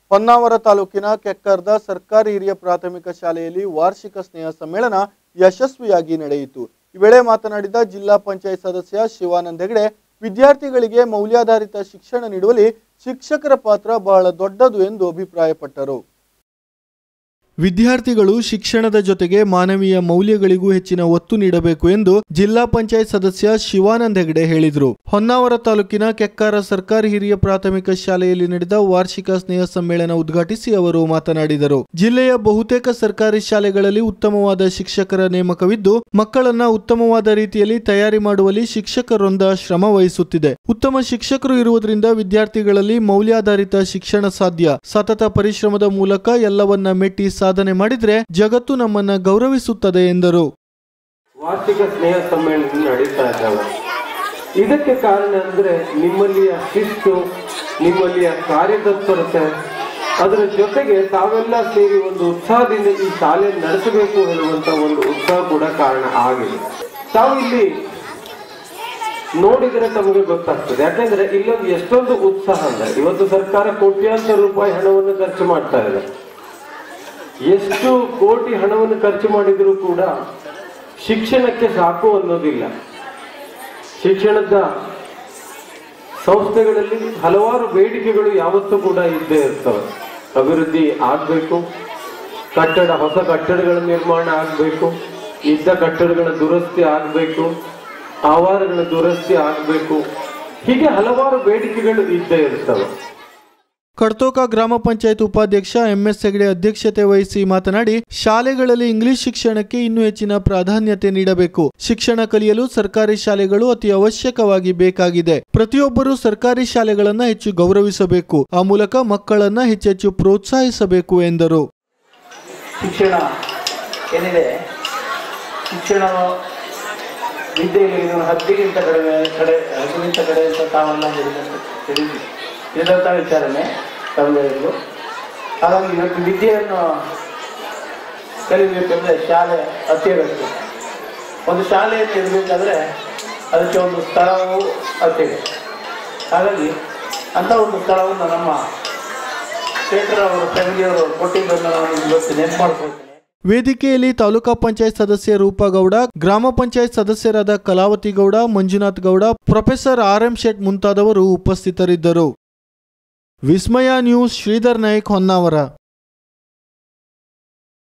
ಹೊನ್ನಾವರ ತಾಲೂಕಿನ ಕೆಕ್ಕರ್ದ ಸರ್ಕಾರಿ ಹಿರಿಯ ಪ್ರಾಥಮಿಕ ಶಾಲೆಯಲ್ಲಿ ವಾರ್ಷಿಕ ಸ್ನೇಹ ಸಮ್ಮೇಳನ ಯಶಸ್ವಿಯಾಗಿ ನಡೆಯಿತು ಈ ವೇಳೆ ಮಾತನಾಡಿದ ಜಿಲ್ಲಾ ಪಂಚಾಯತ್ ಸದಸ್ಯ ಶಿವಾನಂದ ಹೆಗಡೆ ವಿದ್ಯಾರ್ಥಿಗಳಿಗೆ ಮೌಲ್ಯಾಧಾರಿತ ಶಿಕ್ಷಣ ನೀಡುವಲ್ಲಿ ಶಿಕ್ಷಕರ ಪಾತ್ರ ಬಹಳ ದೊಡ್ಡದು ಎಂದು ಅಭಿಪ್ರಾಯಪಟ್ಟರು ವಿದ್ಯಾರ್ಥಿಗಳು ಶಿಕ್ಷಣದ ಜೊತೆಗೆ ಮಾನವೀಯ ಮೌಲ್ಯಗಳಿಗೂ ಹೆಚ್ಚಿನ ಒತ್ತು ನೀಡಬೇಕು ಎಂದು ಜಿಲ್ಲಾ ಪಂಚಾಯತ್ ಸದಸ್ಯ ಶಿವಾನಂದ ಹೆಗಡೆ ಹೇಳಿದರು ಹೊನ್ನಾವರ ತಾಲೂಕಿನ ಕೆಕ್ಕಾರ ಸರ್ಕಾರಿ ಹಿರಿಯ ಪ್ರಾಥಮಿಕ ಶಾಲೆಯಲ್ಲಿ ನಡೆದ ವಾರ್ಷಿಕ ಸ್ನೇಹ ಸಮ್ಮೇಳನ ಉದ್ಘಾಟಿಸಿ ಅವರು ಮಾತನಾಡಿದರು ಜಿಲ್ಲೆಯ ಬಹುತೇಕ ಸರ್ಕಾರಿ ಶಾಲೆಗಳಲ್ಲಿ ಉತ್ತಮವಾದ ಶಿಕ್ಷಕರ ನೇಮಕವಿದ್ದು ಮಕ್ಕಳನ್ನ ಉತ್ತಮವಾದ ರೀತಿಯಲ್ಲಿ ತಯಾರಿ ಮಾಡುವಲ್ಲಿ ಶಿಕ್ಷಕರೊಂದ ಶ್ರಮ ವಹಿಸುತ್ತಿದೆ ಉತ್ತಮ ಶಿಕ್ಷಕರು ಇರುವುದರಿಂದ ವಿದ್ಯಾರ್ಥಿಗಳಲ್ಲಿ ಮೌಲ್ಯಾಧಾರಿತ ಶಿಕ್ಷಣ ಸಾಧ್ಯ ಸತತ ಪರಿಶ್ರಮದ ಮೂಲಕ ಎಲ್ಲವನ್ನ ಮೆಟ್ಟಿ ಸಾಧನೆ ಮಾಡಿದ್ರೆ ಜಗತ್ತು ನಮ್ಮನ್ನ ಗೌರವಿಸುತ್ತದೆ ಎಂದರು ವಾರ್ಷಿಕ ಸ್ನೇಹ ಸಮ್ಮೇಳನ ನಡೀತಾ ಇದ್ದಾವೆ ಇದಕ್ಕೆ ಕಾರಣ ಅಂದ್ರೆ ನಿಮ್ಮಲ್ಲಿಯ ಶಿಸ್ತು ನಿಮ್ಮಲ್ಲಿಯ ಕಾರ್ಯತತ್ಪರತೆ ಅದರ ಜೊತೆಗೆ ತಾವೆಲ್ಲ ಸೇರಿ ಒಂದು ಉತ್ಸಾಹದಿಂದ ಈ ಶಾಲೆ ನಡೆಸಬೇಕು ಹೇಳುವಂತ ಒಂದು ಉತ್ಸಾಹ ಕೂಡ ಕಾರಣ ಆಗಿದೆ ತಾವು ಇಲ್ಲಿ ನೋಡಿದರೆ ತಮಗೆ ಗೊತ್ತಾಗ್ತದೆ ಯಾಕಂದ್ರೆ ಇಲ್ಲೊಂದು ಎಷ್ಟೊಂದು ಉತ್ಸಾಹ ಅಂದ್ರೆ ಇವತ್ತು ಸರ್ಕಾರ ಕೋಟ್ಯಾಂತರ ರೂಪಾಯಿ ಹಣವನ್ನು ಖರ್ಚು ಮಾಡ್ತಾ ಇದೆ ಎಷ್ಟು ಕೋಟಿ ಹಣವನ್ನು ಖರ್ಚು ಮಾಡಿದರೂ ಕೂಡ ಶಿಕ್ಷಣಕ್ಕೆ ಸಾಕು ಅನ್ನೋದಿಲ್ಲ ಶಿಕ್ಷಣದ ಸಂಸ್ಥೆಗಳಲ್ಲಿ ಹಲವಾರು ಬೇಡಿಕೆಗಳು ಯಾವತ್ತೂ ಕೂಡ ಇದ್ದೇ ಇರ್ತವೆ ಅಭಿವೃದ್ಧಿ ಆಗಬೇಕು ಕಟ್ಟಡ ಹೊಸ ಕಟ್ಟಡಗಳ ನಿರ್ಮಾಣ ಆಗಬೇಕು ಇದ್ದ ಕಟ್ಟಡಗಳ ದುರಸ್ತಿ ಆಗಬೇಕು ಆವಾರಗಳ ದುರಸ್ತಿ ಆಗಬೇಕು ಹೀಗೆ ಹಲವಾರು ಬೇಡಿಕೆಗಳು ಇದ್ದೇ ಇರ್ತವೆ ಕಡ್ತೋಕ ಗ್ರಾಮ ಪಂಚಾಯತ್ ಉಪಾಧ್ಯಕ್ಷ ಎಂಎಸ್ ಹೆಗಡೆ ಅಧ್ಯಕ್ಷತೆ ವಹಿಸಿ ಮಾತನಾಡಿ ಶಾಲೆಗಳಲ್ಲಿ ಇಂಗ್ಲಿಷ್ ಶಿಕ್ಷಣಕ್ಕೆ ಇನ್ನೂ ಹೆಚ್ಚಿನ ಪ್ರಾಧಾನ್ಯತೆ ನೀಡಬೇಕು ಶಿಕ್ಷಣ ಕಲಿಯಲು ಸರ್ಕಾರಿ ಶಾಲೆಗಳು ಅತಿ ಅವಶ್ಯಕವಾಗಿ ಬೇಕಾಗಿದೆ ಪ್ರತಿಯೊಬ್ಬರೂ ಸರ್ಕಾರಿ ಶಾಲೆಗಳನ್ನ ಹೆಚ್ಚು ಗೌರವಿಸಬೇಕು ಆ ಮೂಲಕ ಮಕ್ಕಳನ್ನ ಹೆಚ್ಚೆಚ್ಚು ಪ್ರೋತ್ಸಾಹಿಸಬೇಕು ಎಂದರು ಶಿಕ್ಷಣ ಏನಿದೆ ಶಿಕ್ಷಣ ವಿದ್ಯೆಯಲ್ಲಿ ಇದನ್ನು ಹದ್ದಿಗಿಂತ ಕಡಿಮೆ ಕಡೆ ಹದ್ದಿಗಿಂತ ಕಡೆ ಅಂತ ತಾವೆಲ್ಲ ಹೇಳಿದಂತೆ ತಿಳಿದಿ ತಿಳಿದಂಥ ವಿಚಾರನೆ ತಮಗೆ ಹೇಳಿದ್ರು ಹಾಗಾಗಿ ಇವತ್ತು ವಿದ್ಯೆಯನ್ನು ಕಲಿಬೇಕಂದ್ರೆ ಶಾಲೆ ಅತಿ ಅಗತ್ಯ ಒಂದು ಶಾಲೆಯನ್ನು ಇರಬೇಕಾದ್ರೆ ಅದಕ್ಕೆ ಒಂದು ಸ್ಥಳವು ಅತ್ಯಗತ್ಯ ಹಾಗಾಗಿ ಅಂಥ ಒಂದು ಸ್ಥಳವನ್ನು ನಮ್ಮ ಶೇಖರ್ ಅವರ ಫ್ಯಾಮಿಲಿಯವರು ಕೊಟ್ಟಿದ್ದನ್ನು ನಾನು ಇವತ್ತು ನೆನಪು ಮಾಡ್ಕೊಳ್ತೇನೆ ವೇದಿಕೆಯಲ್ಲಿ ತಾಲೂಕಾ ಪಂಚಾಯತ್ ಸದಸ್ಯ ರೂಪಗೌಡ ಗ್ರಾಮ ಪಂಚಾಯತ್ ಸದಸ್ಯರಾದ Kalavati Gowda Manjunath Gowda professor R M Shet ಮುಂತಾದವರು ಉಪಸ್ಥಿತರಿದ್ದರು ವಿಸ್ಮಯ ನ್ಯೂಸ್ ಶ್ರೀಧರ್ ನಾಯ್ಕ್ ಹೊನ್ನಾವರ